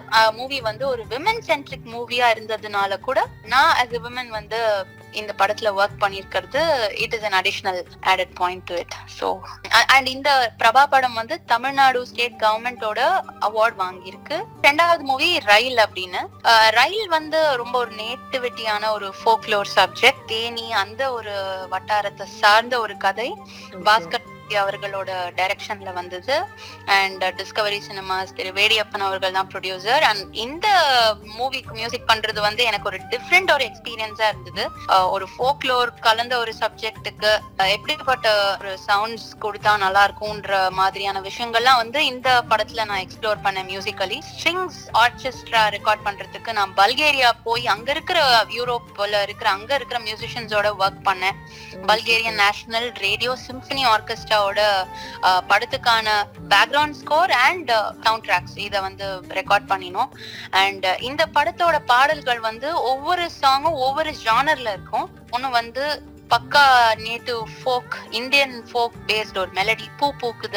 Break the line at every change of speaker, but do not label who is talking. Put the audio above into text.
movie வந்து ஒரு women centric மூவியா இருந்ததுனால கூட நான் as a women வந்து இந்த படத்துல ஒர்க் பண்ணிருக்கிறது it is an additional added point to it so and இந்த பிரபா படம் வந்து தமிழ்நாடு ஸ்டேட் கவர்மெண்டோட அவார்ட் வாங்கியிருக்கு ரெண்டாவது மூவி ரயில் அப்படின்னு அஹ், ரயில் வந்து ரொம்ப ஒரு நேட்டிவிட்டியான ஒரு ஃபோக்லோர் சப்ஜெக்ட் தேனி அந்த ஒரு வட்டாரத்தை சார்ந்த ஒரு கதை பாஸ்கர் அவர்களோட டைரக்ஷன்ல வந்தது and Discovery Cinemas Thiru Vediyappan அவர்கள் தான் ப்ரொடியூசர் அண்ட் இந்த மூவிக்கு மியூசிக் பண்றது வந்து எனக்கு ஒரு டிஃப்ரெண்ட் ஒரு எக்ஸ்பீரியன்ஸா இருந்தது அஹ் ஒரு ஃபோக்லோர் கலந்த ஒரு சப்ஜெக்ட்டுக்கு எப்படிப்பட்ட ஒரு சவுண்ட்ஸ் கொடுத்தா நல்லா இருக்கும்ன்ற மாதிரியான விஷயங்கள்லாம் வந்து இந்த படத்துல நான் எக்ஸ்ப்ளோர் பண்ணேன் மியூசிக்கலி ஸ்ட்ரிங்ஸ் ஆர்கெஸ்ட்ரா ரெக்கார்ட் பண்றதுக்கு நான் பல்கேரியா போய் அங்க இருக்கிற யூரோப்ல இருக்கிற அங்க இருக்கிற மியூசிஷியன்ஸோட ஒர்க் பண்ணேன் பல்கேரியன் நேஷனல் ரேடியோ சிம்பனி ஆர்கெஸ்ட்ராவோட படத்துக்கான background score and sound tracks இதை வந்து ரெக்கார்ட் பண்ணினோம் அண்ட் இந்த படத்தோட பாடல்கள் வந்து ஒவ்வொரு சாங்கும் ஒவ்வொரு ஜானர்ல இருக்கும் ஒன்னு வந்து பக்கா native folk Indian folk based ஒரு மெலடி பூ பூக்குது